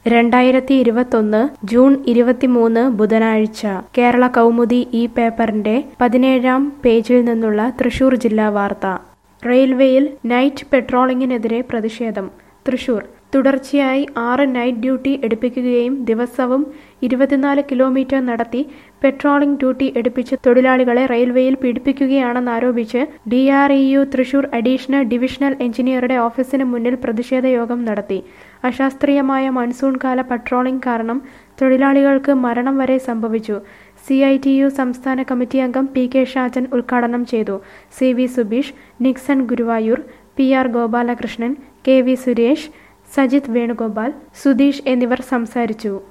രണ്ടായിരത്തി ഇരുപത്തൊന്ന് ജൂൺ ഇരുപത്തിമൂന്ന് ബുധനാഴ്ച കേരള കൗമുദി ഈ പേപ്പറിന്റെ പതിനേഴാം പേജിൽ നിന്നുള്ള തൃശൂർ ജില്ലാ വാർത്ത റെയിൽവേയിൽ നൈറ്റ് പെട്രോളിംഗിനെതിരെ പ്രതിഷേധം തൃശൂർ തുടർച്ചയായി ആറ് നൈറ്റ് ഡ്യൂട്ടി എടുപ്പിക്കുകയും ദിവസവും ഇരുപത്തിനാല് കിലോമീറ്റർ നടത്തി പെട്രോളിംഗ് ഡ്യൂട്ടി എടുപ്പിച്ച് തൊഴിലാളികളെ റെയിൽവേയിൽ പീഡിപ്പിക്കുകയാണെന്നാരോപിച്ച് D R E U Thrissur additional divisional എഞ്ചിനീയറുടെ ഓഫീസിന് മുന്നിൽ പ്രതിഷേധ യോഗം നടത്തി അശാസ്ത്രീയമായ മൺസൂൺ കാല പട്രോളിംഗ് കാരണം തൊഴിലാളികൾക്ക് മരണം വരെ സംഭവിച്ചു സി ഐ ടി യു സംസ്ഥാന കമ്മിറ്റി അംഗം പി കെ ഷാജൻ ഉദ്ഘാടനം ചെയ്തു C V Subeesh Nixon Guruvayur P R Gopalakrishnan K V Suresh Sajith Venugopal Sudheesh എന്നിവർ സംസാരിച്ചു